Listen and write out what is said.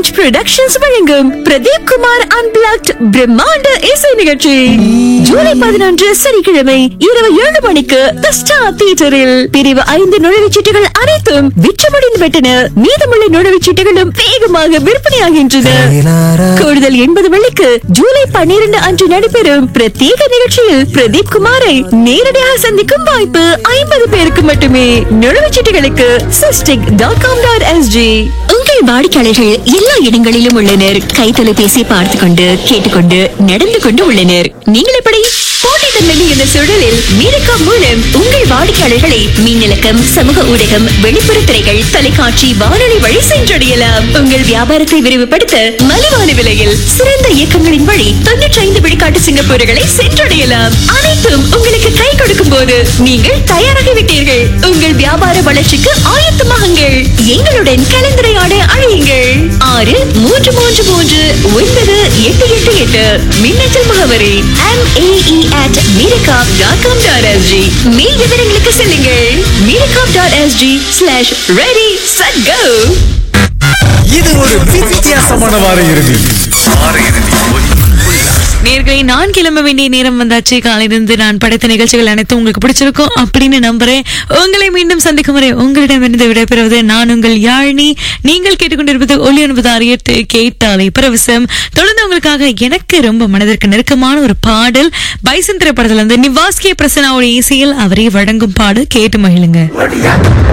launch productions வழங்கும் Pradeep Kumar unblocked பிரம்மாண்ட இசை நிகழ்ச்சி ஜூலை பதினொன்று சனிக்கிழமை இரவு ஏழு மணிக்கு தி ஸ்டார் தியேட்டரில் பிரிவு ஐந்து நுழைவுச்சீட்டுகள் அனைத்தும் விற்றுமடிந்து விட்டன மீதமுள்ள நுழைவுச்சீட்டுகளும் வேகமாக விற்பனையாகின்றன கூடுதல் எண்பது வெள்ளிக்கு ஜூலை பன்னிரண்டு அன்று நடைபெறும் பிரத்யேக நிகழ்ச்சியில் பிரதீப் குமாரை நேரடியாக சந்திக்கும் வாய்ப்பு ஐம்பது பேருக்கு மட்டுமே நுழைவுச்சீட்டுகளுக்கு சிஸ்டிக் டாட் காம் டாட் எஸ்ஜி உங்கள் வாடிக்கையாளர்கள் எல்லா இடங்களிலும் உள்ளனர் கை தொலைபேசி பார்த்து கொண்டு கேட்டுக்கொண்டு நடந்து கொண்டு உள்ளனர் நீங்கள் எப்படி போட்டித்தன்மை என்ற சூழலில் மீரக்கா மூலம் உங்கள் வாடிக்கையாளர்களை மின்னலக்கம் சமூக ஊடகம் வெளிப்புற திரைகள் தொலைக்காட்சி வானொலி வழி சென்றடையலாம் உங்கள் வியாபாரத்தை விரிவுபடுத்த மலிவான விலையில் சிறந்த இயக்கங்களின் வழி தொன்னூற்றி ஐந்து விழுக்காட்டு சிங்கப்பூர்களை சென்றடையலாம் அனைத்தும் உங்களுக்கு கை கொடுக்கும் போது நீங்கள் தயாராகிவிட்டீர்கள் உங்கள் வியாபார வளர்ச்சிக்கு ஆயத்தமாகுங்கள் எங்களுடன் கலந்துரையாட அழையுங்கள் ஆறு மூன்று மூன்று மூன்று ஒன்பது எட்டு எட்டு எட்டு மின்னஞ்சல் முகவரி MAE at miracom dot com dot SG மேல் விவரங்களுக்கு செல்லுங்கள் miracom dot SG slash ready set go இது ஒரு வித்தியாசமான வார இறுதி நேர்களை நான் கிளம்ப வேண்டிய நேரம் வந்தாச்சு காலையிலிருந்து நான் படைத்த நிகழ்ச்சிகள் அனைத்தும் உங்களுக்கு பிடிச்சிருக்கும் அப்படின்னு நம்புறேன் உங்களை மீண்டும் சந்திக்கும் வரை உங்களிடமிருந்து விடைபெறுவது நான் உங்கள் யாழினி நீங்கள் கேட்டுக்கொண்டிருப்பது ஒலி ஒன்பது ஆறு எட்டு கேட்டாலை பரவசம் தொடர்ந்து உங்களுக்காக எனக்கு ரொம்ப மனதிற்கு நெருக்கமான ஒரு பாடல் பைசன் திரைப்படத்துல இருந்து நிவாஸ்கே பிரசனாவுடைய இசையில் அவரே வழங்கும் பாடல் கேட்டு மகிழுங்க